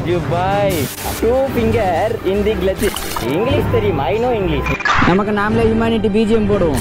you buy two finger in the glitch English தெரியும் I know English நமக்கு நாமளே humanity BGM போடுவோம்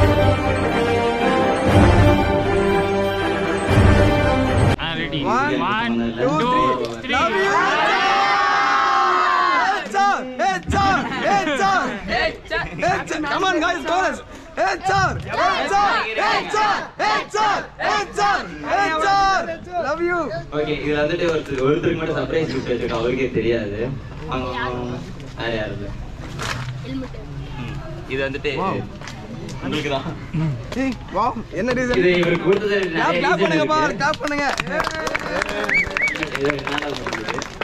Come on, guys, chorus. HR, HR, HR, HR, HR, HR. Love you. Okay இதுல வந்துட்டு ஒருத்தர் ஒருத்தருக்கு மட்டும் சர்ப்ரைஸ் கிஃப்ட் வச்சிருக்கோம் அவருக்கே தெரியாது அவங்க யார் யாரு ம், இது வந்துட்டு உங்களுக்கு தான் Hey, wow, என்ன reason? இது இவருக்கு கொடுத்தது Clap, நிறைய clap reason பண்ணுங்கப்பா, இருக்கு. clap பண்ணுங்க. இது என்னால முடியுது.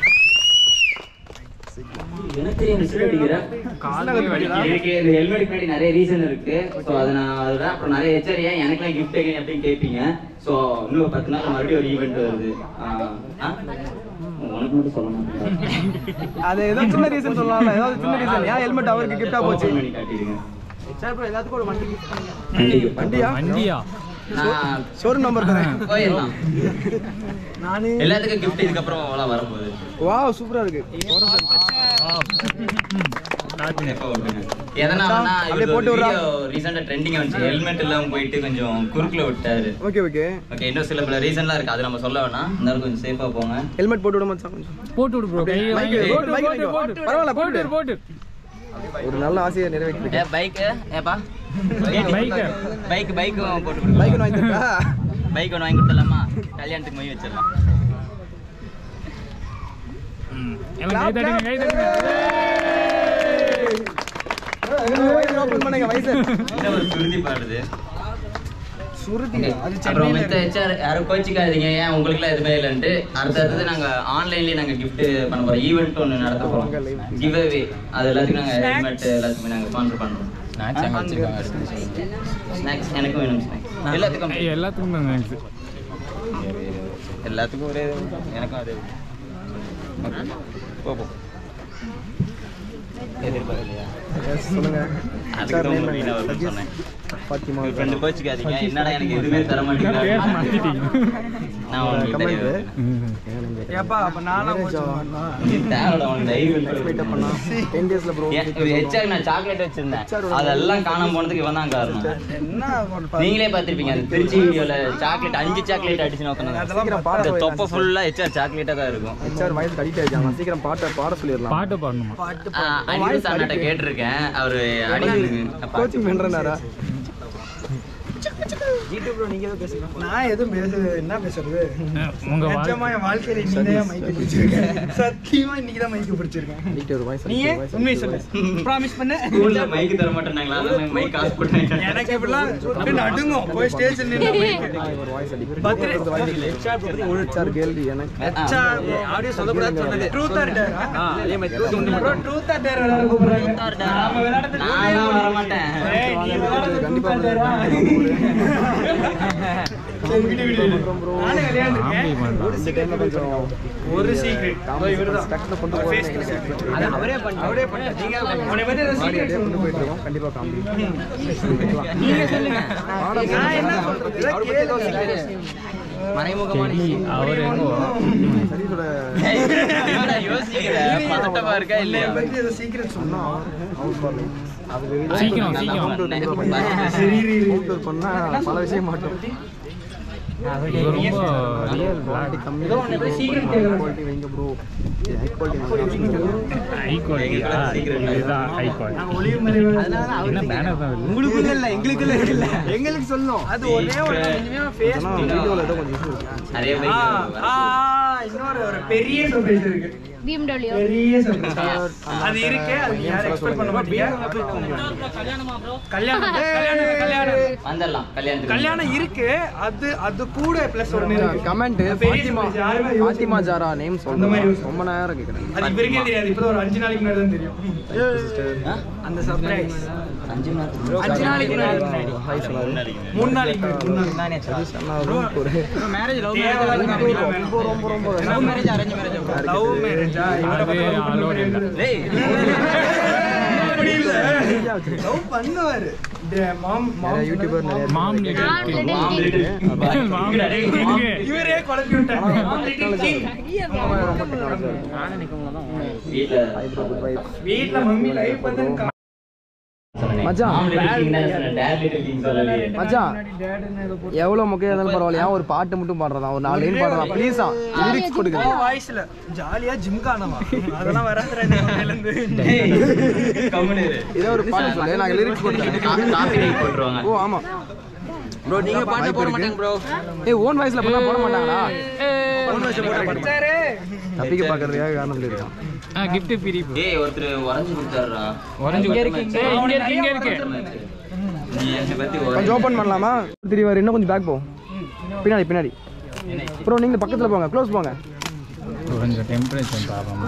எனக்கு தெரியும் விசில் அடிக்கிறேன். இதுக்கு இந்த ஹெல்மெட் பின்னாடி நிறைய ரீசன் இருக்கு ஸோ அதை நான் அதில் அப்புறம் நிறைய ஹெச்ஆர் ஏன் எனக்குலாம் கிஃப்ட் அப்படின்னு கேட்பீங்க ஸோ இன்னும் ஒரு பத்து நாள் மறுபடியும் ஒரு ஈவெண்ட் வருது ஆ, ஆ? உனக்கு மட்டும் சொல்லணும் அது ஏதோ சின்ன reason சொல்லலாம்ல, ஏதாவது சின்ன reason. ஏன் helmet அவருக்கு gift ஆ போச்சு? Open பண்ணி காட்டிடுங்க. சார், bro, எல்லாத்துக்கும் ஒரு வண்டி gift பண்ணுங்க. கண்டிப்பா. வண்டியா? வண்டியா நான் showroom number தரேன். போயிடலாம் நானு எல்லாத்துக்கும் கிஃப்ட் இதுக்கப்புறம் அவ்வளோ வரும்போது wow, சூப்பரா இருக்கு எப்போ ஓட்டுங்க? எதனாலன்னா அப்படியே இவர் போட்டு ஒரு விட்றா. வீடியோ ரீசெண்டா ட்ரெண்டிங் வந்துச்சு ஹெல்மெட் இல்லாம போயிட்டு கொஞ்சம் குறுக்குல விட்டாரு ஓகே ஓகே ஓகே இன்னும் சில பல ரீசன்லாம் இருக்கு அது நம்ம சொல்ல வேணாம் இருந்தாலும் கொஞ்சம் சேஃபா போங்க ஹெல்மெட் போட்டு விட மச்சான் கொஞ்சம் போட்டு விடு ப்ரோ அப்படியே mic ல, போட்டு, mic ல வைக்கோ. பரவாயில்ல போட்டு போட்டு ஒரு நல்ல ஆசையை நிறைவேற்றி ஏ பைக் ஏப்பா Bike. பைக் பைக் போட்டு கொடுங்க பைக் வாங்கி தரட்டா? பைக் ஒன்று வாங்கி கொடுத்துடலாமா கல்யாணத்துக்கு மொய் வச்சிடலாம் எல்லாம் கை தட்டுங்க கை தட்டுங்க ஏய், வயசு open பண்ணுங்க வயசு இந்த ஒரு சுருதி பாடுது சுருதி அது அப்புறம் மித்த ஹெச்ஆர் யாரும் கோச்சிக்காதீங்க ஏன் உங்களுக்குலாம் எதுவுமே இல்லைன்ட்டு அடுத்தடுத்து நாங்க ஆன்லைன்லயே நாங்க gift பண்ண போறோம் ஈவெண்ட் ஒன்று நடத்த போறோம் கிவ் அவே அது எல்லாத்துக்கும் நாங்க ஹெல்மெட் எல்லாத்துக்குமே நாங்க ஸ்பான்சர் பண்றோம் ஸ்நாக்ஸ் எனக்கும் வேணும் ஸ்நாக்ஸ் எல்லாத்துக்கும் எல்லாத்துக்கும் தான் thanks. எல்லாத்துக்கும் ஒரே எனக்கும் அதே போ போ எதிர்பார்க்கலையா சொல்லுங்க அதுக்கு தான் உங்க வீணா வரும்னு சொன்னேன் பாத்திமா உங்க ஃப்ரெண்டு கோச்சிக்காதீங்க என்னடா எனக்கு எதுவுமே தர மாட்டேங்கிறாங்க நான் உங்களுக்கு கமெண்ட் தெரியும் ஏப்பா அப்ப நானா தேவையில்ல அவன் தைரியம் வெயிட் பண்ணா 10 டேஸ்ல ப்ரோ ஹெச்ஆர் நான் சாக்லேட் வச்சிருந்தேன் அதெல்லாம் காணாம போனதுக்கு இவன் தான் காரணம் என்ன நீங்களே பார்த்திருப்பீங்க அந்த திருச்சி வீடியோல சாக்லேட் அஞ்சு சாக்லேட் அடிச்சு சீக்கிரம் பாட நோக்கணும் இந்த தொப்பை ஃபுல்லா ஹெச்ஆர் சாக்லேட்டா தான் இருக்கும் ஹெச்ஆர் வயசு கடிட்டு ஆயிடுச்சு சீக்கிரம் பாட்ட பாட சொல்லிடலாம் பாட்டு பாடணுமா அனிருத் அண்ணாட்ட கேட்டிருக்கேன் அவரு அடிக்கிறது கோச்சிங் பண்றேனாரா நான் எதுவும் பேச என்ன பேசுறது உங்க நிஜமா வாழ்க்கை என் வாழ்க்கையில இன்னைக்கு தான் மைக்கு பிடிச்சிருக்கேன் சத்தியமா இன்னைக்கு தான் மைக்கு பிடிச்சிருக்கேன் அடிக்ட் ஒரு வாய்ஸ் நீயே உண்மையை சொல்லு ப்ராமிஸ் பண்ண ஸ்கூல்ல மைக் தர மாட்டேன்னாங்களா அதான் மைக் காசு போட்டு எனக்கு இப்படிலாம் அப்படியே நடுங்கும் போய் ஸ்டேஜ்ல நின்று மைக்கு ஒரு வாய்ஸ் பர்த்டே அடிக்ட் ஹெச்ஆர் கேள்வி எனக்கு ஆடியோ சொல்லக்கூடாது சொன்னது ட்ரூத் ஆர் டேர் அதே மாதிரி ட்ரூத் ஆர் டேர் விளையாட கூப்பிடுறாங்க நாம விளையாடுறது நான் வர மாட்டேன் ஏய், நீ விளையாடுறது கண்டிப்பா truth or dare ஆ? சரி, விடு, விடு, விடு. நானே விளையாண்டுருக்கேன். ஒரு இந்த டைம்ல கொஞ்சம் ஒரு சீக்ரெட் இவர்தான் டக்குனு கொண்டு அவர் face போறேன் கிட்ட அது அவரே பண்ண அவரே பண்ண நீங்க உன்னை பத்தி ஏதாவது பாடி secret அப்படியே கொண்டு சொல்லணுமா? போயிட்டு இருக்கோம் கண்டிப்பா காமெடி நீங்க சொல்லுங்க நான் என்ன சொல்றது இதை கேளுங்க. மறைமுகமான அவர் எங்கோ சரி சொல்ல என்னடா யோசிக்கிற பதட்டமா இருக்கா இல்லையா என்னை பத்தி ஏதோ secret சொல்லணும். அவுட் பண்ணு அது சீக்கிரம், சீக்கிரம். அவுட் பண்ணா பல விஷயம் மாட்டோம் இவர் ரொம்ப ரியல் குவாலிட்டி கம்மி குவாலிட்டி வைங்க ப்ரோ ஹை குவாலிட்டி ஹை குவாலிட்டியா இதுதான் ஹை குவாலிட்டி ஒளிவு மறைவு. என்ன பேனர் தான் வருது உங்களுக்குள்ள இல்ல எங்களுக்குள்ள இருக்குல்ல எங்களுக்கு சொல்லும் அது ஒரே ஒரு கொஞ்சமே face ஆனால் வீடியோவில் ஏதோ கொஞ்சம் issue இருக்கு நிறைய ஆ, பைக் ஆ, இன்னொரு ஒரு பெரிய சர்ப்ரைஸ் இருக்கு BMW பெரிய சர்ப்ரைஸ் அது இருக்கு அது நீங்க யாரும் எக்ஸ்பெக்ட் பண்ண மாட்டீங்க கல்யாணம் கல்யாணம் கல்யாணம் வந்துடலாம் கல்யாணத்துக்கு கல்யாணம் இருக்கு அது அது கூட பிளஸ் ஒண்ணு இருக்கு கமெண்ட் பெரிய ஃபாத்திமா surprise. யாருமே யோசிக்க ஃபாத்திமா ஜாரா நேம் அந்த மாதிரி சொல்றேன் யோசிக்க ரொம்ப நேரம் கேட்குறேன் அது இவருக்கே தெரியாது இப்பதான் ஒரு அஞ்சு நாளைக்கு முன்னாடி தான் தெரியும் அந்த சர்ப்ரைஸ் அஞ்சு மணி அஞ்சு நாளைக்கு முன்னாடி ஹாய் சொல்லாது மூணு நாளைக்கு முன்னாடி மேரேஜ் லவ் ரொம்ப ரொம்ப ரொம்ப love marriage arrange marriage love மேரேஜா அது allowed இல்ல. டேய் அப்படி இல்ல லவ் பண்ணுவாரு மாம் நிறைய யூடியூபர் நிறைய மாம் மாம் இவரே குழப்பி விட்டாங்க மாம் லிட்டில் கிங் வீட்டுல வீட்ல மம்மி லைவ் பார்த்து மச்சான் டேட் லிட்டில் கிங் சொல்லலையே மச்சான் எவ்வளவு முக்கியம் இருந்தாலும் பரவாயில்ல ஏன் ஒரு பாட்டு மட்டும் பாடுறதா ஒரு நாலு லைன் பாடுறதா ப்ளீஸா லிரிக்ஸ் கொடுக்குது வாய்ஸ்ல ஜாலியா ஜிம் காணவா அதெல்லாம் வராதுடா இந்த மண்டையில இருந்து கம்முனு இரு. இதே ஒரு பாட்டு சொல்லு நான் லிரிக்ஸ் கொடுத்தேன் கா- copyright போட்டுருவாங்க ஓ ஆமா ப்ரோ நீங்க பாட்டு போட மாட்டாங்க ப்ரோ ஏய் ஓன் வாய்ஸ்ல பண்ணா போட மாட்டாங்களா பச்சாரே தப்பிக்க பாக்குறதுக்காக காரணம் சொல்லியிருக்கான் ஆ கிஃப்ட் பிரி ப்ரோ டேய் ஒருத்தர் உறைஞ்சு கொடுத்தாருடா உறைஞ்சு இங்க இருக்கு ஏய் இங்க இருக்கு இங்க இருக்கு நீ என்னை பத்தி கொஞ்சம் உறைஞ்சு ஓபன் பண்ணலாமா தெரியும் இன்னும் கொஞ்சம் பேக் போ பின்னாடி பின்னாடி ப்ரோ நீங்க பக்கத்துல போங்க க்ளோஸ் போங்க கொஞ்சம் டெம்பரேச்சர் பாப்போம்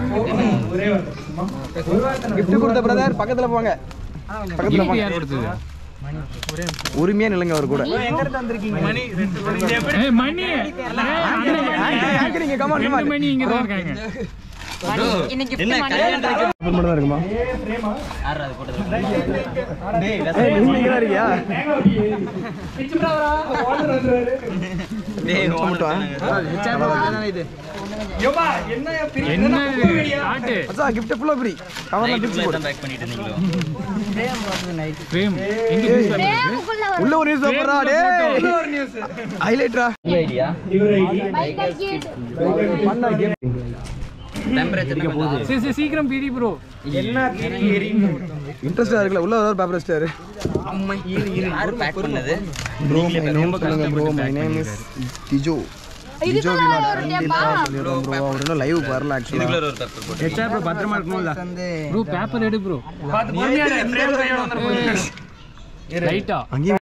gift கொடுத்த பிரதர் பக்கத்துல போங்க பக்கத்துல கிஃப்ட் போங்க யார் கொடுத்தது உரிமையா நில்லுங்க அவர் கூட எங்க இருந்து வந்திருக்கீங்க மணி ரெண்டு மணி ஏய் மணி ஏய், அந்த மணி ஆங்கரிங்க கமான் ரெண்டு கமான் மணி இங்க தான் இருக்காங்க ஓபன் பண்ணதா இருக்குமா யார் அது போட்டது ஏய் நீங்க இங்க தான் இருக்கியா டேய் மட்டும் வா. யோபா என்ன பெரிய என்ன காட்டு மச்சான் gift ஃபுல்லா ஃப்ரீ கவர்ல பிரிச்சு போடு பேக் பண்ணிட்டு இருந்தீங்களோ பிரேம் எங்க நியூஸ் பேப்பர் உள்ள ஒரு நியூஸ் பேப்பரா டேய் ஒரு நியூஸ் ஹைலைட்ரா ஐடியா பண்ணா கேம் சரி சரி சீக்கிரம் பிரி ப்ரோ என்ன தெரியும் இன்ட்ரஸ்டா இருக்குல்ல உள்ள ஒரு பேப்பர் வச்சிட்டாரு யார் பேக் பண்ணது ப்ரோ மை நேம் சொல்லுங்க bro my name is Tijo Tijo விலாட் சொல்லிடுறோம் ப்ரோ அவர் இன்னும் லைவ் வரல ஆக்சுவலா இதுக்குள்ள ஒரு பேப்பர் போட்டு பத்திரமா இருக்கணும்ல ப்ரோ பேப்பர் எடு ப்ரோ பார்த்து பொறுமையா இரு, frame கையோட வந்துரும். லைட்டா அங்கேயும்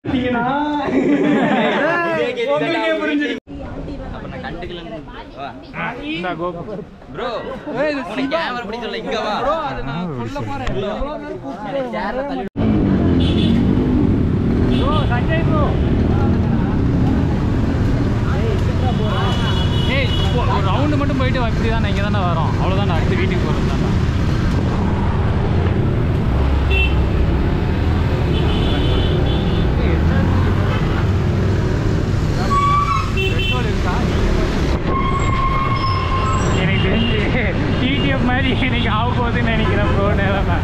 உங்களுக்கே புரிஞ்சிடும் அப்ப நான் கண்டுக்கலன்னு வா இந்த கோ ப்ரோ உனக்கு கேமரா பிடி சொல்ல இங்க வா சேர்ல தள்ளி ப்ரோ சஞ்சய் ப்ரோ ஏய் போ- ஒரு ரவுண்டு மட்டும் போயிட்டு இப்படி தான் இங்கே தானே வரோம் அவ்வளோதான் அடுத்து வீட்டுக்கு போகிறது தான் பெட்ரோல் இருக்கா எனக்கு தெரிஞ்சு டிடிஎஃப் மாதிரி இன்னைக்கு ஆக போகுதுன்னு நினைக்கிறேன் ப்ரோ நேரம்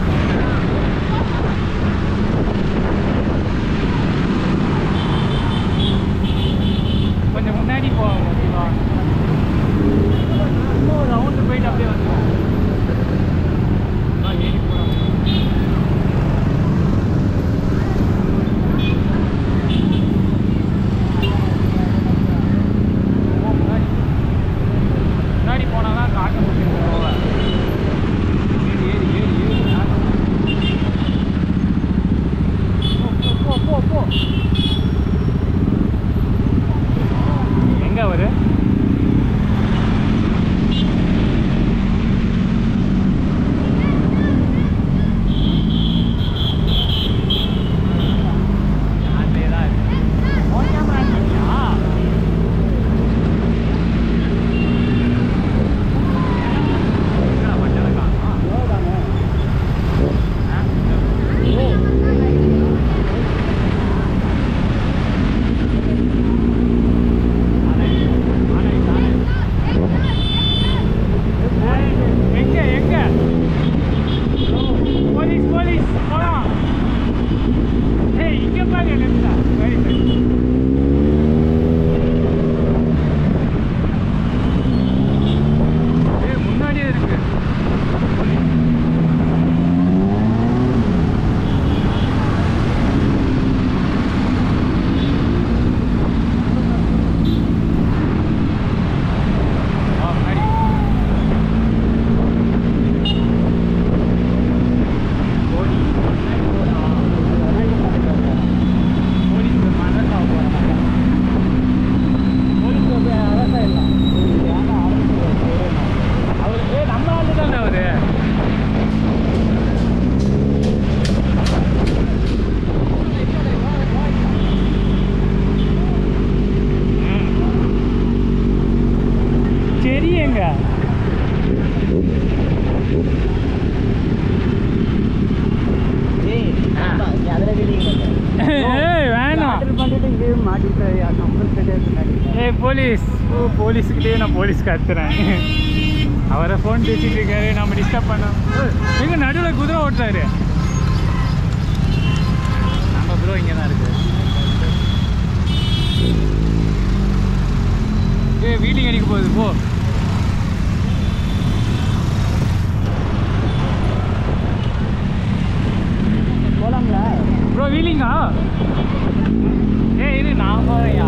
கொஞ்சம் முன்னாடி போவோம் ஓகேவா இன்னும் ரவுண்டு போயிட்டு அப்படியே வந்துடுவோம் இங்கேயே மாட்டிக்கிட்டாயா கம்பல் கிடையாது ஏய் போலீஸ் ஓ போலீஸுக்கிட்டே நான் போலீஸ் கத்துறேன் அவரை ஃபோன் பேசிட்டு இருக்காரு நம்ம டிஸ்டர்ப் பண்ணோம் எங்க நடுவில் குதிரை ஓட்டுறாரு நம்ம ப்ரோ இங்கே தான் இருக்கு ஏ வீட்டிங் அடிக்க போகுது போ போலாங்களா ப்ரோ வீலிங்கா ஏ இது நான் போறையா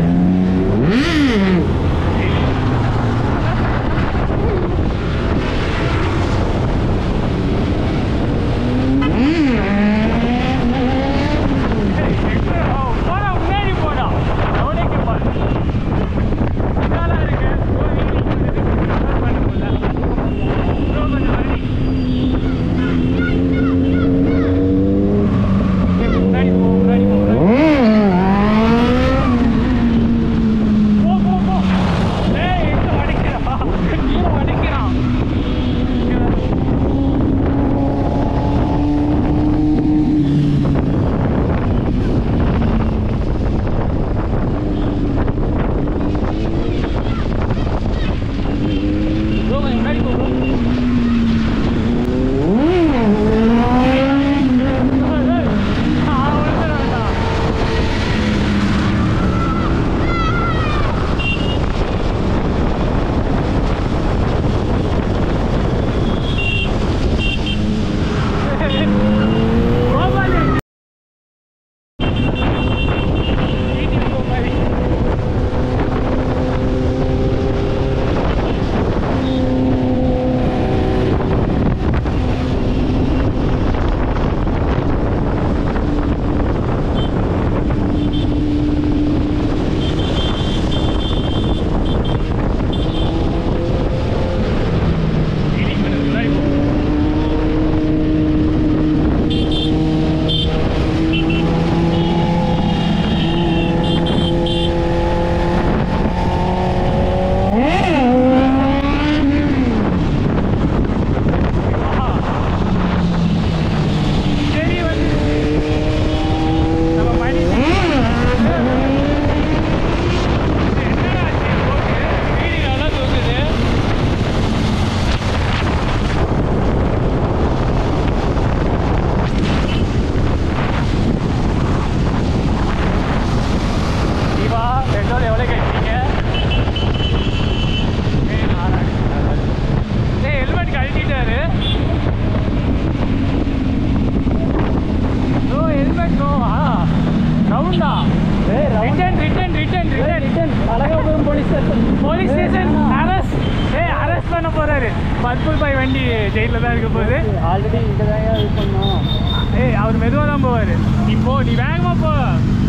போடா முன்னாடி போடா அவனுக்கு பாரு இதால இருக்கு ப்ரோ வீலிங் பண்ண முடியல ப்ரோ கொஞ்சம் வண்டி ஏய், முன்னாடி போ முன்னாடி போ முன்னாடி போ போ போ ஏய் எங்க வடிக்கிறான் கீழே வடிக்கிறான் ப்ரோ கொஞ்சம் முன்னாடி போ ப்ரோ சரி வந்து நம்ம பண்ணி என்னடா ஆச்சு போக்கு வீடு நல்லா தூக்குது தீபா பெட்ரோல் எவ்வளோ கட்டிங்க ஏய் நாராயண ஏய் ஹெல்மெட் கழட்டிட்டாரு நோ ஹெல்மெட் நோவா ரவுண்டா return return return return return Alagapuram police station police station arrest ஏய் அரெஸ்ட் பண்ண போறாரு பத்புல் பாய் வண்டி ஜெயிலில் தான் இருக்க போகுது ஆல்ரெடி இங்கே தான் இது பண்ணோம் ஏய் அவர் மெதுவாக தான் போவார் நீ போ நீ வேகமாக போ